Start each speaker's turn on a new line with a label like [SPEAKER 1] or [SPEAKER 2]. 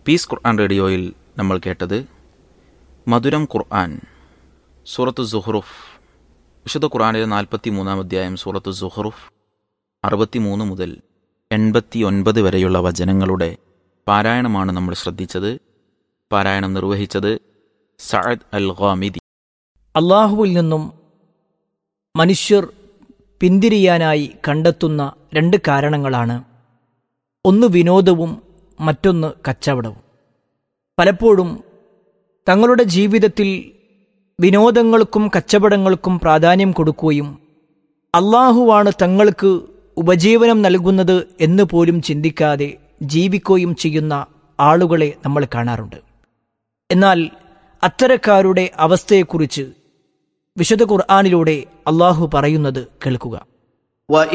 [SPEAKER 1] piece ഖുർആൻ റേഡിയോയിൽ നമ്മൾ കേട്ടത് മധുരം ഖുർആൻ സൂറത്ത് സുഹ്റുഫ് വിശുദ്ധ ഖുർആനിലെ നാൽപ്പത്തി മൂന്നാം അധ്യായം സൂറത്ത് സുഹ്റുഫ് അറുപത്തിമൂന്ന് മുതൽ എൺപത്തി ഒൻപത് വരെയുള്ള വചനങ്ങളുടെ പാരായണമാണ് നമ്മൾ ശ്രദ്ധിച്ചത് പാരായണം നിർവഹിച്ചത് സഅദ് അൽ ഖാമിദി
[SPEAKER 2] അള്ളാഹുവിൽ നിന്നും മനുഷ്യർ പിന്തിരിയാനായി കണ്ടെത്തുന്ന രണ്ട് കാരണങ്ങളാണ് ഒന്ന് വിനോദവും മറ്റൊന്ന് കച്ചവടവും പലപ്പോഴും തങ്ങളുടെ ജീവിതത്തിൽ വിനോദങ്ങൾക്കും കച്ചവടങ്ങൾക്കും പ്രാധാന്യം കൊടുക്കുകയും അള്ളാഹുവാണ് തങ്ങൾക്ക് ഉപജീവനം നൽകുന്നത് എന്ന് പോലും ചിന്തിക്കാതെ ജീവിക്കുകയും ചെയ്യുന്ന ആളുകളെ നമ്മൾ കാണാറുണ്ട് എന്നാൽ അത്തരക്കാരുടെ അവസ്ഥയെക്കുറിച്ച് വിശുദ്ധ ഖുർആാനിലൂടെ അള്ളാഹു പറയുന്നത് കേൾക്കുക